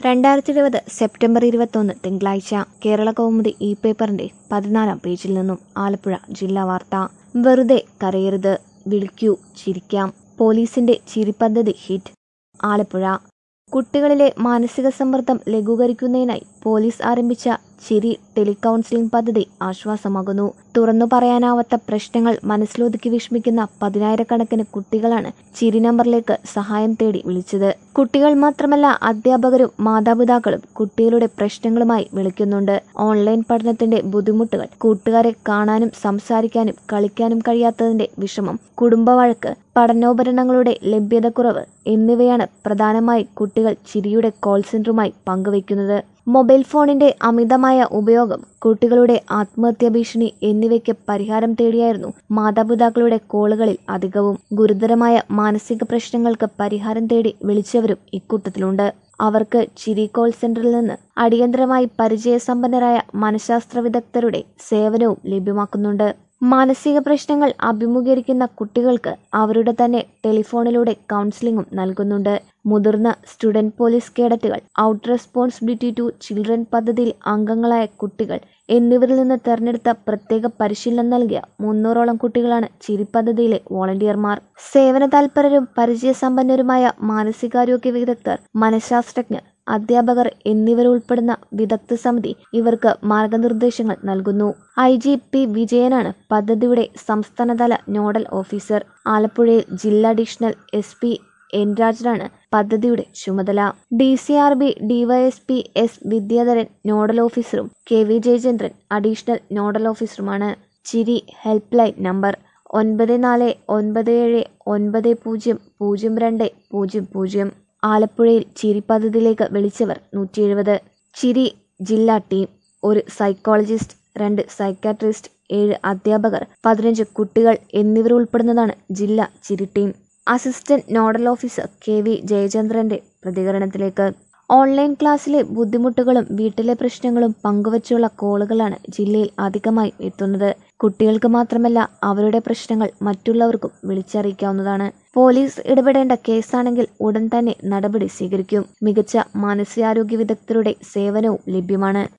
രണ്ടായിരത്തി ഇരുപത് സെപ്റ്റംബർ ഇരുപത്തൊന്ന് തിങ്കളാഴ്ച കേരള കൗമുദി ഇ പേപ്പറിന്റെ പതിനാലാം പേജിൽ നിന്നും ആലപ്പുഴ ജില്ലാ വാർത്ത വെറുതെ കരയരുത് വിളിക്കൂ ചിരിക്കാം പോലീസിന്റെ ചിരിപദ്ധതി ഹിറ്റ് ആലപ്പുഴ കുട്ടികളിലെ മാനസിക സമ്മർദ്ദം ലഘൂകരിക്കുന്നതിനായി പോലീസ് ആരംഭിച്ച ചിരി ടെലികൗൺസിലിംഗ് പദ്ധതി ആശ്വാസമാകുന്നു തുറന്നു പറയാനാവാത്ത പ്രശ്നങ്ങൾ മനസ്സിലൊതുക്കി വിഷമിക്കുന്ന പതിനായിരക്കണക്കിന് കുട്ടികളാണ് ചിരി നമ്പറിലേക്ക് സഹായം തേടി വിളിച്ചത് കുട്ടികൾ മാത്രമല്ല അധ്യാപകരും മാതാപിതാക്കളും കുട്ടികളുടെ പ്രശ്നങ്ങളുമായി വിളിക്കുന്നുണ്ട് ഓൺലൈൻ പഠനത്തിന്റെ ബുദ്ധിമുട്ടുകൾ കൂട്ടുകാരെ കാണാനും സംസാരിക്കാനും കളിക്കാനും കഴിയാത്തതിന്റെ വിഷമം കുടുംബവഴക്ക് പഠനോപകരണങ്ങളുടെ ലഭ്യതക്കുറവ് എന്നിവയാണ് പ്രധാനമായി കുട്ടികൾ ചിരിയുടെ കോൾ സെന്ററുമായി പങ്കുവയ്ക്കുന്നത് മൊബൈൽ ഫോണിന്റെ അമിതമായ ഉപയോഗം കുട്ടികളുടെ ആത്മഹത്യാ ഭീഷണി എന്നിവയ്ക്ക് പരിഹാരം തേടിയായിരുന്നു മാതാപിതാക്കളുടെ കോളുകളിൽ അധികവും ഗുരുതരമായ മാനസിക പ്രശ്നങ്ങൾക്ക് പരിഹാരം തേടി വിളിച്ചവരും ഇക്കൂട്ടത്തിലുണ്ട് അവർക്ക് ചിരി കോൾ സെന്ററിൽ നിന്ന് അടിയന്തരമായി പരിചയസമ്പന്നരായ മനഃശാസ്ത്ര വിദഗ്ധരുടെ സേവനവും ലഭ്യമാക്കുന്നുണ്ട് മാനസിക പ്രശ്നങ്ങൾ അഭിമുഖീകരിക്കുന്ന കുട്ടികൾക്ക് അവരുടെ തന്നെ ടെലിഫോണിലൂടെ കൗൺസിലിംഗും നൽകുന്നുണ്ട് മുതിർന്ന സ്റ്റുഡന്റ് പോലീസ് കേഡറ്റുകൾ ഔട്ട് റെസ്പോൺസിബിലിറ്റി ടു ചിൽഡ്രൻ പദ്ധതിയിൽ അംഗങ്ങളായ കുട്ടികൾ എന്നിവരിൽ നിന്ന് തെരഞ്ഞെടുത്ത പ്രത്യേക പരിശീലനം നൽകിയ മുന്നൂറോളം കുട്ടികളാണ് ചിരി പദ്ധതിയിലെ വോളണ്ടിയർമാർ സേവന താൽപരരും പരിചയസമ്പന്നരുമായ മാനസികാരോഗ്യ വിദഗ്ധർ മനഃശാസ്ത്രജ്ഞർ അധ്യാപകർ എന്നിവരുൾപ്പെടുന്ന വിദഗ്ധ സമിതി ഇവർക്ക് മാർഗനിർദ്ദേശങ്ങൾ നൽകുന്നു ഐ ജി പി വിജയനാണ് പദ്ധതിയുടെ സംസ്ഥാനതല നോഡൽ ഓഫീസർ ആലപ്പുഴയിൽ ജില്ലാ അഡീഷണൽ എസ് പി എൻ രാജനാണ് പദ്ധതിയുടെ ചുമതല D C R B DYSP S Vidyadharan nodal ഓഫീസറും K V Jayachandran additional nodal ഓഫീസറുമാണ് ചിരി ഹെൽപ്പ് ലൈൻ നമ്പർ ഒൻപത് നാല് ഒൻപത് ഏഴ് ഒൻപത് പൂജ്യം പൂജ്യം രണ്ട് പൂജ്യം പൂജ്യം ആലപ്പുഴയിൽ ചിരി പദ്ധതിയിലേക്ക് വിളിച്ചവർ നൂറ്റി എഴുപത് ചിരി ജില്ലാ ടീം ഒരു സൈക്കോളജിസ്റ്റ് രണ്ട് സൈക്കാട്രിസ്റ്റ് ഏഴ് അധ്യാപകർ പതിനഞ്ച് കുട്ടികൾ എന്നിവരുൾപ്പെടുന്നതാണ് ജില്ലാ Chiri team assistant nodal officer K V ജയചന്ദ്രന്റെ പ്രതികരണത്തിലേക്ക് ഓൺലൈൻ ക്ലാസ്സിലെ ബുദ്ധിമുട്ടുകളും വീട്ടിലെ പ്രശ്നങ്ങളും പങ്കുവച്ചുള്ള കോളുകളാണ് ജില്ലയിൽ അധികമായി എത്തുന്നത് കുട്ടികൾക്ക് മാത്രമല്ല അവരുടെ പ്രശ്നങ്ങൾ മറ്റുള്ളവർക്കും വിളിച്ചറിയിക്കാവുന്നതാണ് പോലീസ് ഇടപെടേണ്ട കേസാണെങ്കിൽ ഉടൻ തന്നെ നടപടി സ്വീകരിക്കും മികച്ച മാനസികാരോഗ്യ വിദഗ്ധരുടെ സേവനവും ലഭ്യമാണ്